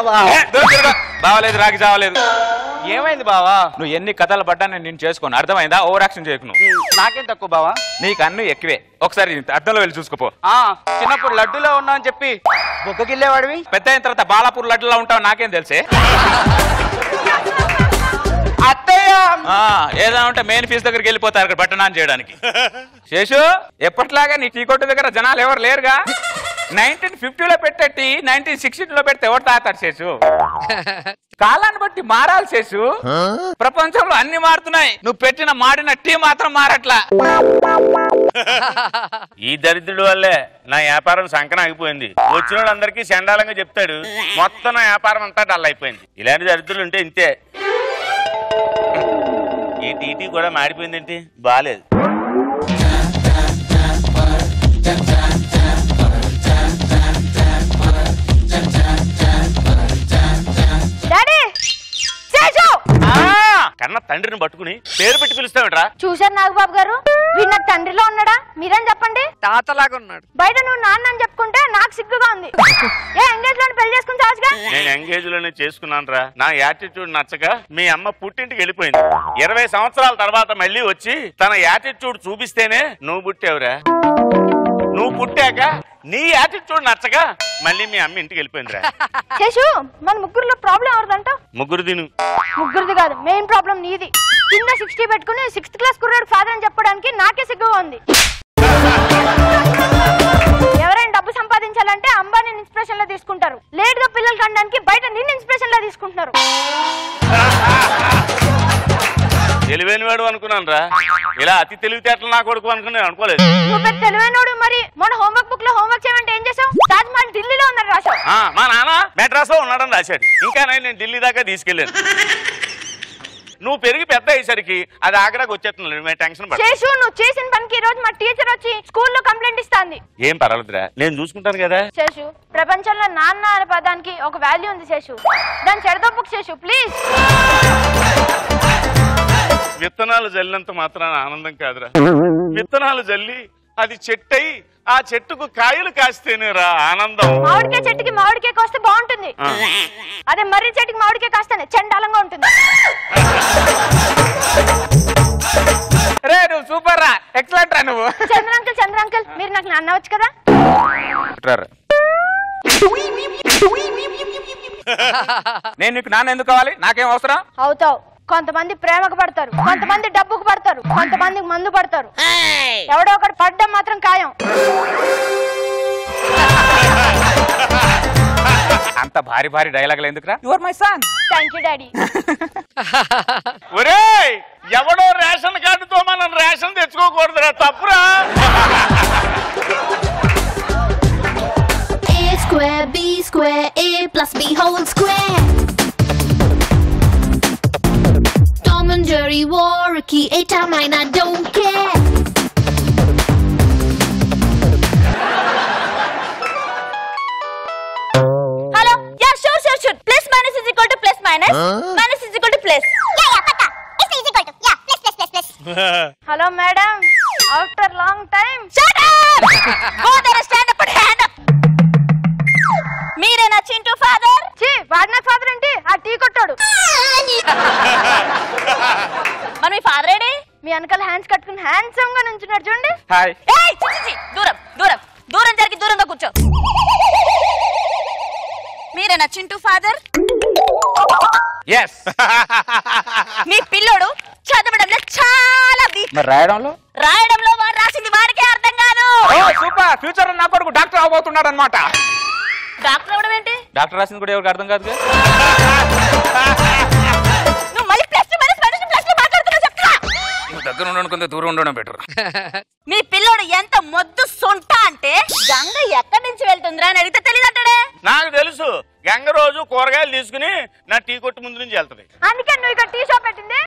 బావా ఏ, దూరం తిరగ. బావలేదు రాగి చావలేదు ఏమైంది బావా నువ్వు ఎన్ని కథలు పడ్డా నేను నిన్ను చేసుకోను అర్థమైందా ఓవర్ యాక్షన్ చేయకు నువ్వు నాకేం తక్కువ బావా నీకు అన్ని ఎక్కువే ఒకసారి అర్థంలో వెళ్ళి చూసుకోపో ఆ చిన్నప్పుడు లడ్డులో ఉన్నా అని చెప్పి బొక్కకిళ్ళేవాడివి పెద్ద అయిన తర్వాత బాలాపూర్ లడ్డులా ఉంటావు నాకేం తెలుసే అత్తయ్య ఆ, ఏదైనా ఉంటే మెయిన్ ఫీజు దగ్గరికి వెళ్ళిపోతారు అక్కడ బట్టనాన్ని చేయడానికి శేషు ఎప్పటిలాగా నీ టీ కొట్టు దగ్గర జనాలు ఎవరు లేరుగా నైన్టీన్ ఫిఫ్టీలో పెట్టే టీ నైన్టీన్ సిక్స్టీలో పెడితే ఎవరు తాతాడు శేషు కాలాన్ని బట్టి మారాలి శేషు ప్రపంచంలో అన్ని మారుతున్నాయి నువ్వు పెట్టిన మాడిన టీ మాత్రం మారట్లా ఈ దరిద్రుడి వల్లే నా వ్యాపారం సంకన ఆగిపోయింది వచ్చిన వాళ్ళందరికీ చండాలంగా చెప్తాడు మొత్తం నా వ్యాపారం అంతా డల్ అయిపోయింది ఇలాంటి దరిద్రులు ఉంటే ఇంతే ఈ టీటీ కూడా మాడిపోయిందేంటి బాలేదు డాడీ శేషు కన్న తండ్రిని పట్టుకుని పేరు పెట్టి పిలుస్తావేంట్రా చూశారు నాగబాబు గారు వీడు నాకు తండ్రిలో ఉన్నాడా మీరేం చెప్పండి తాతలాగా ఉన్నాడు బయట నువ్వు నాన్న అని చెప్పుకుంటే నాకు సిగ్గుగా ఉంది ఏ ఎంగేజ్ లో పెళ్లి చేసుకుని చావచ్చుగా నేను ఎంగేజ్ లోనే చేసుకున్నాను రా నా యాటిట్యూడ్ నచ్చక మీ అమ్మ పుట్టింటికి వెళ్ళిపోయింది ఇరవై సంవత్సరాల తర్వాత మళ్ళీ వచ్చి తన యాటిట్యూడ్ చూపిస్తేనే నువ్వు పుట్టావురా నువ్వు పుట్టాక నీ యాటిట్యూడ్ నచ్చక మళ్ళీ మీ అమ్మ ఇంటికి వెళ్ళిపోయిందిరా శేషు మన ముగ్గురులో ప్రాబ్లం ఎవరిదంట ముగ్గురు తిను ముగ్గురిది కాదు మెయిన్ ప్రాబ్లం నీది కింద సిక్స్టీ పెట్టుకుని సిక్స్త్ క్లాస్ కుర్రాడు ఫాదర్ అని చెప్పడానికి నాకే సిగ్గుగా ఉంది ఎవరైనా డబ్బు సంపాదించాలంటే అంబానీ ఇన్స్పిరేషన్ లో తీసుకుంటారు లేట్ గా పిల్లలు కనడానికి బయట నిన్ను ఇన్స్పిరేషన్ లో తీసుకుంటున్నారు తెలివైన వాడు అనుకున్నాను రా ఇలా అతి తెలివితేటలు నా కొడుకు అనుకుని నేను అనుకోలేదు నువ్వు పెద్ద తెలివైనోడు మరి మన హోంవర్క్ బుక్ లో హోంవర్క్ చేయమంటే ఏం చేసావు తాజ్ మహల్ ఢిల్లీలో ఉన్నారు రాశావు ఆ, మా నాన్న మెడ్రాస్ లో ఉన్నాడని రాశాడు ఇంకా నేను నేను ఢిల్లీ దాకా తీసుకెళ్ళాను నువ్వు పెరిగి పెద్ద అయ్యేసరికి అది ఆగ్రాకి వచ్చేస్తున్నాడు మేము టెన్షన్ పడ శేషు నువ్వు చేసిన పనికి ఈ రోజు మా టీచర్ వచ్చి స్కూల్లో కంప్లైంట్ ఇస్తాంది ఏం పర్వాలేదురా నేను చూసుకుంటాను కదా శేషు ప్రపంచంలో నాన్న అనే పదానికి ఒక వాల్యూ ఉంది శేషు దాన్ని చెడదొప్పుకు శేషు ప్లీజ్ విత్తనాలు జల్లినంత మాత్రాన ఆనందం కాదురా విత్తనాలు జల్లి అది చెట్టయి ఆ చెట్టుకు కాయలు కాస్తేనేరా ఆనందం మామిడికాయ చెట్టుకి మామిడికాయ కోస్తే బాగుంటుంది ఆ. అదే మర్రి చెట్టుకి మామిడికాయ కాస్తేనే చెండాలంగా ఉంటుంది రే నువ్వు సూపర్ రా ఎక్సలెంట్ రా నువ్వు చంద్ర అంకుల్ చంద్ర అంకుల్ మీరు నాకు నాన్న వచ్చు కదా ఇట్రారా. నేను నీకు నాన్న ఎందుకు కావాలి నాకేం అవసరం అవుతావు కొంతమంది ప్రేమకు పడతారు కొంతమంది డబ్బుకు పడతారు కొంతమంది మందు పడతారు ఎవడో ఒకటి పడ్డం మాత్రం ఖాయం అంత భారీ భారీ డైలాగులు ఎందుకురా your my son thank you daddy ఒరేయ్ ఎవడో రేషన్ కార్డుతో మనం రేషన్ తెచ్చుకోకూడదురా తప్పురా A square, B square, A plus B whole square. Tom and Jerry war a key, a time mine, I don't care. Hello yeah sure sure sure plus minus is equal to plus minus minus is equal to plus hello madam after long time shut up go there stand up hand up మీరేనా Chintu father చి వాడు నా father ఏంటి ఆ tea కొట్టాడు మరి మీ father AD మీ వెనకాల hands కట్టుకుని హ్యాండ్సమ్ గా నుంచున్నాడు చూడండి హాయ్ ఏయ్ చి, చి, చి, దూరం దూరం దూరం జరిగి దూరంగా కూర్చో మీరేనా చింటూ ఫాదర్ ఎస్ మీ పిల్లోడు చదవడంలో చాలా వీక్ మరి రాయడంలో రాయడంలో వాడు రాసింది వాడికే అర్థం కాదు ఓ సూపర్ ఫ్యూచర్ నా కొడుకు డాక్టర్ అవబోతున్నాడు అనమాట డాక్టర్ అవడం ఏంటి డాక్టర్ రాసింది కూడా ఎవరికి అర్థం కాదు నువ్వు మళ్ళీ plus two minus minus plus two మాట్లాడుతున్నా చెప్తున్నా దగ్గర ఉండడం కొంత దూరం ఉండడం బెటర్ మీ పిల్లోడు ఎంత మొద్దు సొంట అంటే గంగ ఎక్కడి నుంచి వెళ్తుందిరా అని అడిగితే తెలియదంటాడే నాకు తెలుసు గంగ రోజు కూరగాయలు తీసుకుని నా టీ కొట్టు ముందు నుంచి వెళ్తది అందుకే నువ్వు ఇక్కడ టీ షాప్ పెట్టింది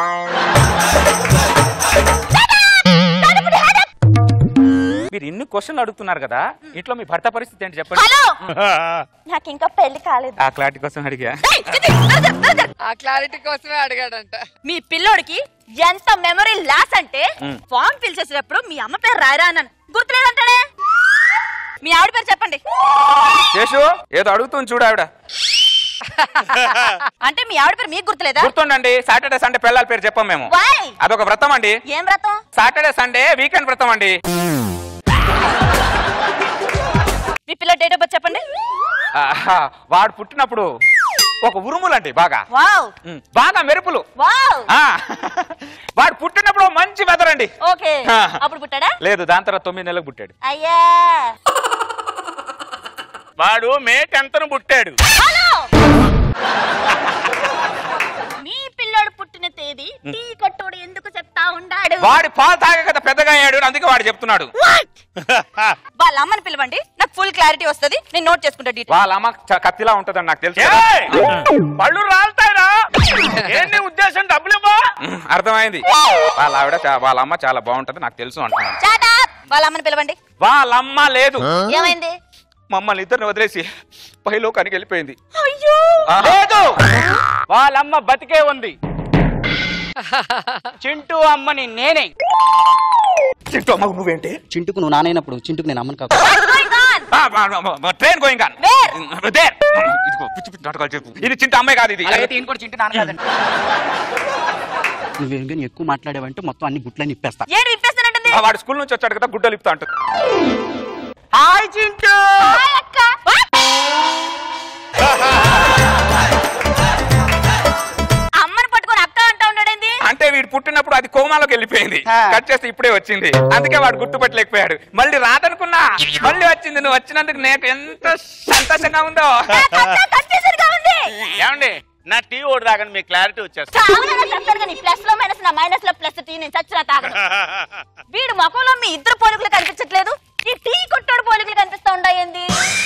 మీరు ఇన్ని క్వశ్చన్లు అడుగుతున్నారు కదా ఇంట్లో మీ భర్త పరిస్థితి ఏంటి చెప్పండి హలో నాకు ఇంకా పెళ్లి కాలేదు ఆ క్లారిటీ కోసం అడిగా ఏయ్, చిచి, నడు, నడు, నడు. ఆ క్లారిటీ కోసమే అడిగాడంట మీ పిల్లోడికి ఎంత మెమరీ లాస్ అంటే మ్. ఫామ్ ఫిల్ చేసేటప్పుడు మీ అమ్మ పేరు రాయరా అన్నాను గుర్తులేదంటాడే మీ ఆవిడ పేరు చెప్పండి శేషు ఏదో అడుగుతుంది చూడు ఆవిడ అంటే మీ ఆవిడ పేరు మీకు గుర్తులేదా గుర్తుండండి సాటర్డే సండే పిల్లల పేరు చెప్పం మేము Why? అదొక వ్రతం అండి ఏం వ్రతం సాటర్డే సండే వీకెండ్ వ్రతం అండి మీ పిల్ల డేట్ ఆఫ్ బర్త్ చెప్పండి ఆహా, వాడు పుట్టినప్పుడు ఒక ఉరుములండి బాగా వావ్ ఉమ్, బాగా మెరుపులు వావ్ ఆ, వాడు పుట్టినప్పుడు ఓ మంచి వెదర్ అండి ఓకే ఆ. అప్పుడు పుట్టాడా లేదు దాని తర్వాత తొమ్మిది నెలలకు పుట్టాడు అయ్యా వాడు మే టెన్త్ పుట్టాడు హలో మీ పిల్లోడు పుట్టిన తేదీ టీ కొట్టోడు ఎందుకు చెప్తా ఉండాడు వాడి పాలు తాగే కదా పెద్దగా అయ్యాడు అందుకే వాడు చెప్తున్నాడు వాళ్ళ అమ్మని పిలవండి నాకు ఫుల్ క్లారిటీ వస్తది నేను నోట్ చేసుకుంటా డీటెయిల్ వాళ్ళ అమ్మ చ- కత్తిలా ఉంటదని నాకు తెలుసు కదా. ఏయ్! పళ్ళు రాలుతాయిరా ఏంటి ఉద్దేశం డబ్బులు ఇవ్వా ఉమ్, అర్థమైంది వాళ్ళ ఆవిడ చా- వాళ్ళ అమ్మ చాలా బాగుంటది నాకు తెలుసు అంటున్నాను చాటా వాళ్ళ అమ్మని పిలవండి వాళ్ళ అమ్మ లేదు ఏమైంది మమ్మల్ని ఇద్దరిని వదిలేసి పైలోకానికి వెళ్ళిపోయింది అయ్యో లేదు వాళ్ళమ్మ బతికే ఉంది చింటూ అమ్మని నేనే చింటూ అమ్మ నువ్వేంటి చింటుకు నువ్వు నానైనప్పుడు చింటుకు నేను అమ్మను కాకు ట్రైన్ గోయింగ్ Where? ఇదిగో పిచ్చి పిచ్చి నాటకాలు చెప్పు ఇది చింత అమ్మాయి కాదు ఇది అలాగైతే ఈయన కూడా చింటూ నాన్న కాదండి నువ్వేం కానీ ఎక్కువ మాట్లాడావంటే మొత్తం అన్ని గుట్లని ఇప్పేస్తా ఏడు విప్పేస్తానంటుంది ఆ, వాడు స్కూల్ నుంచి వచ్చాడు కదా గుడ్డలు ఇప్పుతా అంటుంది హాయ్ చింటూ హాయ్ అక్క అమ్మని పట్టుకొని అక్క అంటా ఉన్నాడేంది అంటే వీడు పుట్టినప్పుడు అది కోమాలోకి వెళ్ళిపోయింది ఆ. కట్ చేస్తే ఇప్పుడే వచ్చింది అందుకే వాడు గుర్తుపట్టలేకపోయాడు మళ్ళీ రాదనుకున్నా మళ్ళీ వచ్చింది నువ్వు వచ్చినందుకు నాకు ఎంత సంతోషంగా ఉందో కన్ఫ్యూజన్ గా ఉంది ఏమండి నా టీ ఓడి దాకా మీకు క్లారిటీ వచ్చేస్తా చావునన్నా చెప్తాను కానీ ప్లస్ లో మైనస్ నా మైనస్ లో ప్లస్ టీ నేను చచ్చిన తాగను వీడు ముఖంలో మీ ఇద్దరు పోలికలు కనిపించట్లేదు ఈ టీ కొట్టాడు పోలికలు కనిపిస్తా ఉండాయండి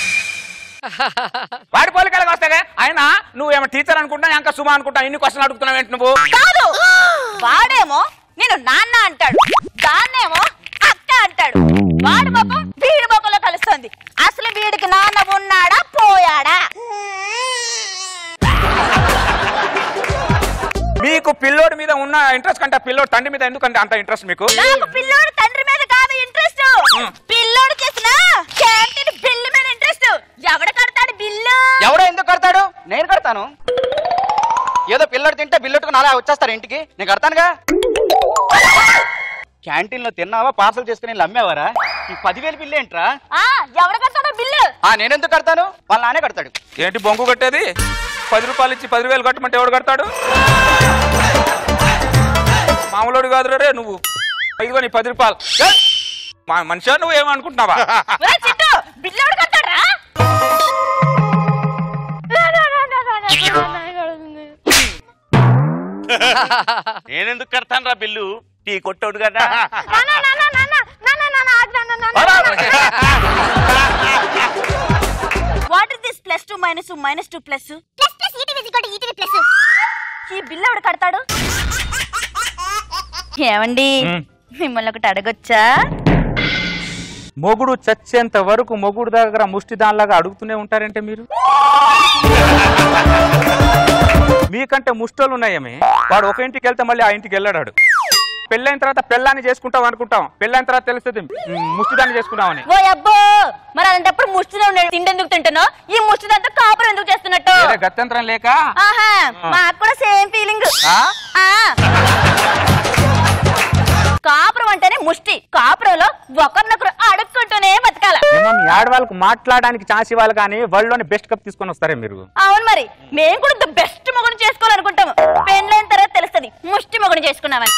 వాడి పోలికలకు వస్తాగా ఆయన నువ్వేమో టీచర్ అనుకుంటా ఇంకా సుమా అనుకుంటా ఇన్ని క్వశ్చన్ అడుగుతున్నావు ఏంటి నువ్వు కాదు వాడేమో నేను నాన్న అంటాడు దాన్నేమో అక్క అంటాడు వాడి ముఖం వీడి ముఖంలో కలుస్తుంది అసలు వీడికి నాన్న ఉన్నాడా పోయాడా మీకు పిల్లోడి మీద ఉన్న ఇంట్రెస్ట్ కంటే ఆ పిల్లోడు తండ్రి మీద ఎందుకంటే అంత ఇంట్రెస్ట్ మీకు నాకు పిల్లోడు తండ్రి మీద కాదు ఇంట్రెస్ట్ పిల్లోడు చేసిన క్యాంటీన్ బిల్లు మీద ఇంట్రెస్ట్ ఎవడ కడతాడు బిల్లు ఎవడో ఎందుకు కడతాడు నేను కడతాను ఏదో పిల్లడు తింటే బిల్లెట్టుకుని అలా వచ్చేస్తారు ఇంటికి నేను కడతానుగా క్యాంటీన్ లో తిన్నావా పార్సల్ చేసుకుని వెళ్ళి అమ్మేవారా ఈ పదివేలు బిల్లు ఏంట్రా ఆ ఎవడ కడతాడో బిల్లు ఆ నేనెందుకు కడతాను వాళ్ళ నానే కడతాడు ఏంటి బొంగు కట్టేది పది రూపాయలు ఇచ్చి పదివేలు కట్టమంటే ఎవడు కడతాడు మామూలుడు కాదు రే నువ్వు ఇదిగో నీ పది రూపాయలు ఏ? మా మనిషా నువ్వు ఏమనుకుంటున్నావా ఒరే చిట్టు బిల్లు ఎవడు కడతాడా నేనెందుకు కడతాను రా బిల్లు టీ కొట్టోడు కదా what is this plus two minus two minus two plus plus plus ET equal ET plus ఈ బిల్లు ఎవడు కడతాడు ఏమండి మ్. మిమ్మల్ని ఒకటి అడగొచ్చా మొగుడు చచ్చేంత వరకు మొగుడు దగ్గర ముష్టి దానిలాగా అడుగుతూనే ఉంటారంటే మీరు మీకంటే ముష్టోళ్ళు ఉన్నాయేమే వాడు ఒక ఇంటికి వెళ్తే మళ్ళీ ఆ ఇంటికి వెళ్ళాడు పెళ్ళైన తర్వాత పెళ్ళాన్ని చేసుకుంటాం అనుకుంటాం పెళ్ళైన తర్వాత తెలుస్తుంది మ్, ముష్టిదాన్ని చేసుకున్నామని ఓ అబ్బో మరి అలాంటప్పుడు ముష్టిలో ఉండే తిండి ఎందుకు తింటున్నావు ఈ ముష్టిదంతా కాపురం ఎందుకు చేస్తున్నట్టు వేరే గత్యంతరం లేక ఆహా మాకు కూడా సేమ్ ఫీలింగ్ ఆ? కాపురం అంటేనే ముష్టి కాపురంలో ఒకరినొకరు అడుక్కుంటూనే బతకాల ఏమో మీ ఆడవాళ్ళకు మాట్లాడడానికి ఛాన్స్ ఇవ్వాలి కానీ వరల్డ్లోని బెస్ట్ కప్ తీసుకొని వస్తారే మీరు అవును మరి మేము కూడా ద బెస్ట్ మొగుడు చేసుకోవాలనుకుంటాము పెళ్ళైన తర్వాత తెలుస్తుంది ముష్టి మొగుడు చేసుకున్నామని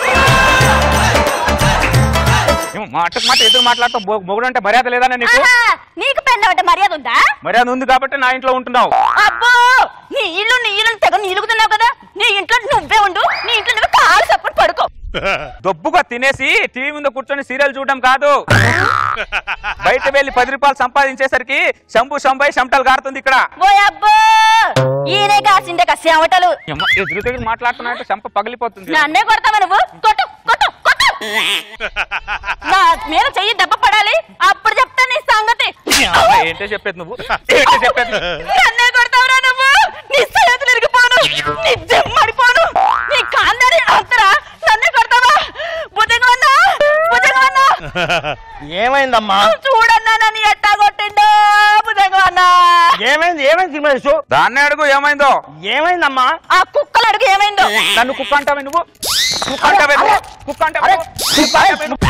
ఏమో మాటకు మాట ఎదురు మాట్లాడతాం మొగుడు అంటే మర్యాద లేదనే నీకు ఆహా, నీకు పెళ్ళం అంటే మర్యాద ఉందా మర్యాద ఉంది కాబట్టి నా ఇంట్లో ఉంటున్నావు అబ్బో నీ ఇల్లు నీ ఇల్లు తెగ నీలుగుతున్నావు కదా నీ ఇంట్లో నువ్వే ఉండు నీ ఇంట్లో నువ్వు కాలు సప్పుడు పడుకో దొబ్బుగా తినేసి టీవీ ముందు కూర్చొని సీరియల్ చూడడం కాదు బయట వెళ్ళి పది రూపాయలు సంపాదించేసరికి శంభు శంభై శంటలు గారుతుంది ఇక్కడ ఓ అబ్బో ఈయనే కాసిండే కసి అవటలు ఏమ్మా, ఎదురు తిరిగి మాట్లాడుతున్నట్టు శంప పగిలిపోతుంది నన్నే కొడతావా నువ్వు కొట్టు కొట్టు కొట్టు నా మీద చెయ్యి దెబ్బ పడాలి అప్పుడు చెప్తా నీ సంగతి ఏమ్మా, ఏంటో చెప్పేది నువ్వు ఏంటో చెప్పేది నన్నే కొడతావురా నువ్వు నీ చేతులు ఇరిగిపోను నీ జమ్మడిపోను నీ కాందారి అంతరా నన్నే కొడతావా భుజంగా ఉన్నా భుజంగా ఉన్నా ఏమైందమ్మా చూడన్నా నన్ను ఎట్టా కొట్టిండు భుజంగమన్నా ఏమైంది ఏమైంది తిరుమలేశు దాన్ని అడుగు ఏమైందో ఏమైందమ్మా ఆ కుక్కలు అడుగు ఏమైందో నన్ను కుక్క అంటావే నువ్వు కుక్క అంటావే నువ్వు కుక్క అంటావే నువ్వు? కుక్క అంటావే నువ్వు?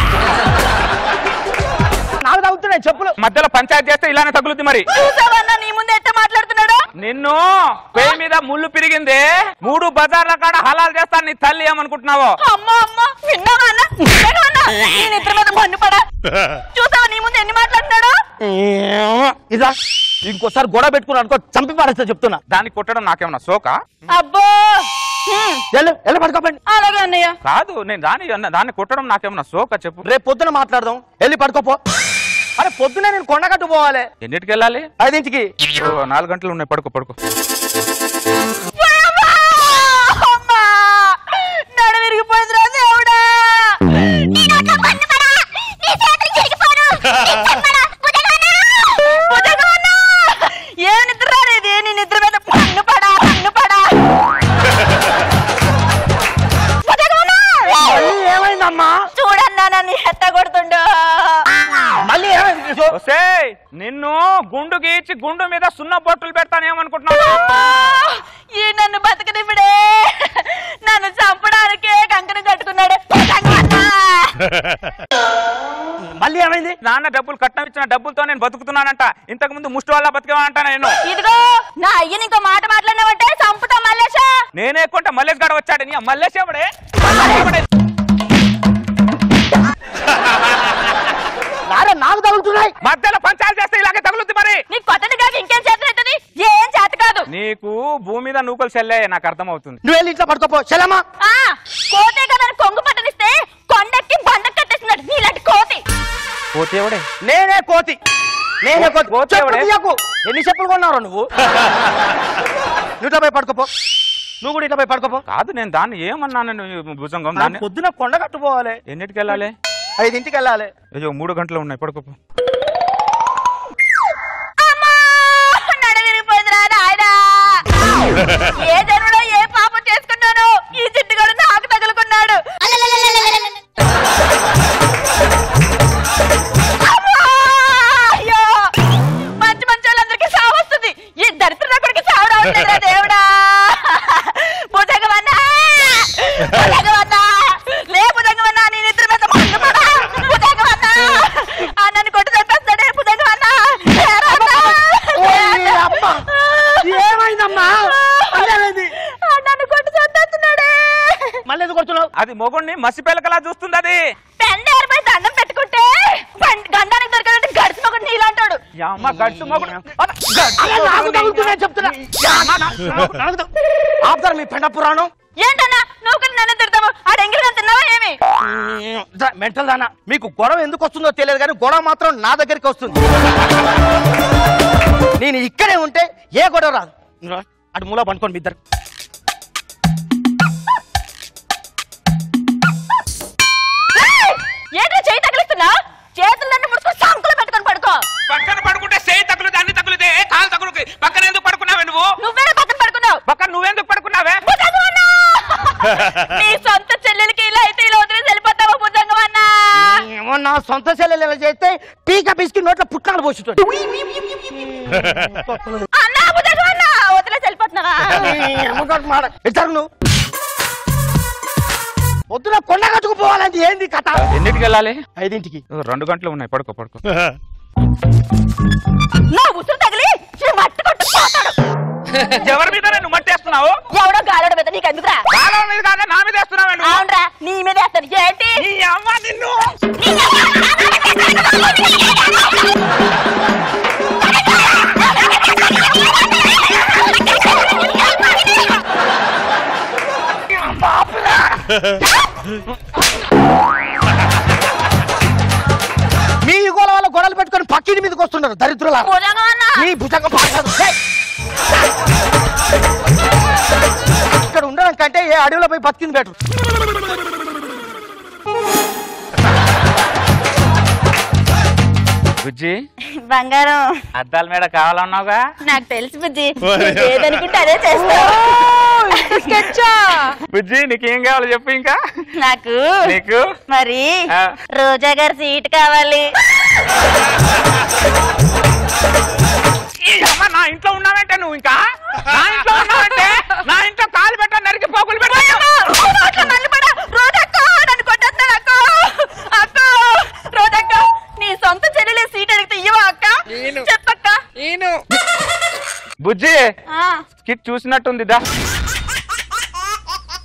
నాకు తగ్గుతున్నాయి చెప్పులు మధ్యలో పంచాయతీ చేస్తే ఇలానే తగులుద్ది మరి చూసావన్నా నీ ముందు ఎట్ట మాట్లాడుతున్నాడు నిన్ను పేరు మీద ముళ్ళు పిరిగింది మూడు బజార్ల కాడ హలాల్ చేస్తాను నీ తల్లి ఏమనుకుంటున్నావో అమ్మా అమ్మా విన్నావా అన్న విన్నావా అన్న? నీ నిద్ర మీద మన్ను పడా చూసావా నీ ముందు ఎన్ని మాట్లాడుతున్నాడు ఇదా ఇంకోసారి గొడవ పెట్టుకున్నాను అనుకో చంపి పారేస్తా చెప్తున్నా దాన్ని కొట్టడం నాకేమన్నా సోక అబ్బో హ్మ్. వెళ్ళు వెళ్ళి పడుకోపండి అలాగే అన్నయ్య కాదు నేను దాన్ని అన్న- దాన్ని కొట్టడం నాకేమన్నా సోక చెప్పు రేపు పొద్దున మాట్లాడదాం వెళ్ళి పడుకోపో అరే పొద్దునే నేను కొండగట్టు పోవాలి ఎన్నిటికి వెళ్ళాలి ఐదింటికి ఓ, నాలుగు గంటలు ఉన్నాయి పడుకో పడుకో అమ్మా! అమ్మా! నడు విరిగిపోయిందిరా దేవుడా భుజంగమన్నా! ఏ నిద్ర రాలేదు నీ నిద్ర మీద పన్ను పడా పన్ను పడా భుజంగమన్నా! మళ్ళీ ఏమైందమ్మా చూడన్నా నన్ను ఎట్ట కొడుతుండో మళ్ళీ ఏమైంది కేశు? ఒసేయ్, నిన్ను గుండు గీచి గుండు మీద సున్న బొట్టులు పెడతాను ఏమనుకుంటున్నావు అమ్మా! ఈ నన్ను బతకనిప్పుడే నన్ను చంపడానికే కంకణం కట్టుకున్నాడు భుజంగమన్నా! మళ్ళీ ఏమైంది నాన్న డబ్బులు కట్నం ఇచ్చిన డబ్బులతో నేను బతుకుతున్నానంట ఇంతకు ముందు ముష్టి వల్ల బతికేవానంట నేను ఇదిగో నా అయ్యని ఇంకో మాట మాట్లాడినావంటే చంపుతా మల్లేషా నేనే కొంట మల్లేష్ గడ వచ్చాడు నీ మల్లేష్ ఎవడే ఎవడే? నారే నాకు తగులుతున్నాయి మధ్యలో పంచాయతీ చేస్తే ఇలాగే తగులుద్ది మరి నీకు కొత్తది కాక ఇంకేం చేత అవుతుంది ఏం చేత కాదు నీకు భూమి మీద నూకలు చెల్లే నాకు అర్థమవుతుంది నువ్వు వెళ్ళి ఇంట్లో పడుకోపో చెల్లమ్మా ఆ కోతే కదా అని కొంగు పట్టనిస్తే కొండెక్కి బండ కట్టేస్తున్నాడు నీలాంటి కోతి పోతే ఎవడే నేనే కోతి నేనే కోతి కోతి చెప్పు ఎవడే? తీయకు. ఎన్ని చెప్పులు కొన్నావు నువ్వు నువ్వు ఇట్లా పోయి పడుకోపో నువ్వు కూడా ఇట్లా పోయి పడుకోపో కాదు నేను దాన్ని ఏమన్నాను నేను భుజంగం నాకు దాన్ని పొద్దున కొండగట్టు పోవాలి ఎన్నిటికి వెళ్ళాలి ఐదింటికి వెళ్ళాలి అయ్యో మూడు గంటలు ఉన్నాయి పడుకోపో అమ్మా నడ విరిగిపోయిందిరా నాయనా ఏ జన్మలో ఏ పాపం చేసుకున్నాను ఈ జిడ్డుగాడు నాకు తగులుకున్నాడు అమ్మా! అయ్యో! మంచి మంచి వాళ్ళందరికీ సావు వస్తుంది ఈ దరిద్ర కొడుకు సావు రావట్లేదురా దేవుడా భుజంగమన్నా భుజంగమన్నా లే భుజంగమన్నా నీ నిద్ర మీద మందు పడా భుజంగమన్నా ఆ నన్ను కొట్టు తెప్పేస్తాడే భుజంగమన్నా లేరా అన్నా? ఓయ్ అమ్మ! ఏమైందమ్మా మళ్ళీ ఏమైంది ఆ నన్ను కొట్టు చంపేస్తున్నాడే మళ్ళీ ఎందుకు కొడుతున్నావు అది మొగుడిని మసిపెలకలా చూస్తుంది అది పెండేరుపై దండం పెట్టుకుంటే పం- గండానికి దొరకదంటే గడిచిన ఒకటి నీలాంటాడు ఈ అమ్మ గడుచు మొగుడు అలా నాకు తగులుతున్నాయి చెప్తున్నా నాకు- నాకు తగు- ఆపుతారా మీ పెండ పురాణం ఏంటన్నా నువ్వు కూడా నన్ను తిడతావు ఆ డెంగిల్ తిన్నావా ఏమి మెంటల్ దానా మీకు గొడవ ఎందుకు వస్తుందో తెలియదు కానీ గొడవ మాత్రం నా దగ్గరికి వస్తుంది నేను ఇక్కడే ఉంటే ఏ గొడవ రాదు ఇదిగో, అటు మూల పండుకోండి మీ ఇద్దరు ఏంటో చేయి తగిలిస్తున్నా చేతులన్నీ ముడుచుకొని సంకులు పెట్టుకొని పడుకో పక్కన పడుకుంటే చేయి తగులుతే అన్ని తగులుతే కాలు తగులుకి పక్కన ఎందుకు పడుకున్నావే నువ్వు నువ్వే పక్కన పడుకున్నావు పక్కన నువ్వెందుకు పడుకున్నావే భుజంగమన్నా! నీ సొంత చెల్లెలకి ఇలా అయితే ఇలా వదిలేసి వెళ్ళిపోతావా భుజంగమన్నా ఏమో నా సొంత సెల్లెలు ఇలా చేస్తే పీక పిసికి నోట్లో పుట్నాలు పోసుతాడు అన్నా భుజంగమన్నా వదిలేసి వెళ్ళిపోతున్నావా ఇద్దరు నువ్వు పొద్దున కొండ కట్టుకుపోవాలంటే ఏంది కథ ఎన్నిటికి వెళ్ళాలి ఐదింటికి రెండు గంటలు ఉన్నాయి పడుకో పడుకో నా ఉసురు తగిలి ఈ మట్టి కొట్టు పోతాడు ఎవరి మీద నువ్వు మట్టేస్తున్నావు ఎవడో గాలోడు మీద నీకు ఎందుకురా కాలం మీద కాదే నా మీద వేస్తున్నావే నువ్వు అవునరా నీ మీద వేస్తాను ఏంటి నీ అమ్మ నిన్ను మీ గోల వల్ల గొడవలు పెట్టుకొని పక్కింటి మీదకి వస్తున్నారు దరిద్రుల భుజంగమన్నా మీ భుజంగం పాడదు ఇక్కడ ఉండడం కంటే ఏ అడవిలో పోయి బతికింది బెటర్ బుజ్జి బంగారం అద్దాల మేడ కావాలన్నావుగా నాకు తెలుసు బుజ్జి ఏదనుకుంటే అదే చేస్తా బుజ్జి నీకేం కావాలో చెప్పు ఇంకా నాకు నీకు మరి ఆ. రోజా గారి సీట్ కావాలి ఈ అమ్మ నా ఇంట్లో ఉన్నావంటే నువ్వు ఇంకా నా ఇంట్లో ఉన్నావంటే నా ఇంట్లో కాలు పెట్ట నరికి పోగులు పెట్ట నీ సొంత చెల్లెలే సీట్ అడిగితే ఇవ్వ అక్క నేను. చెప్పక్క నేను బుజ్జి ఆ, స్కిట్ చూసినట్టుంది దా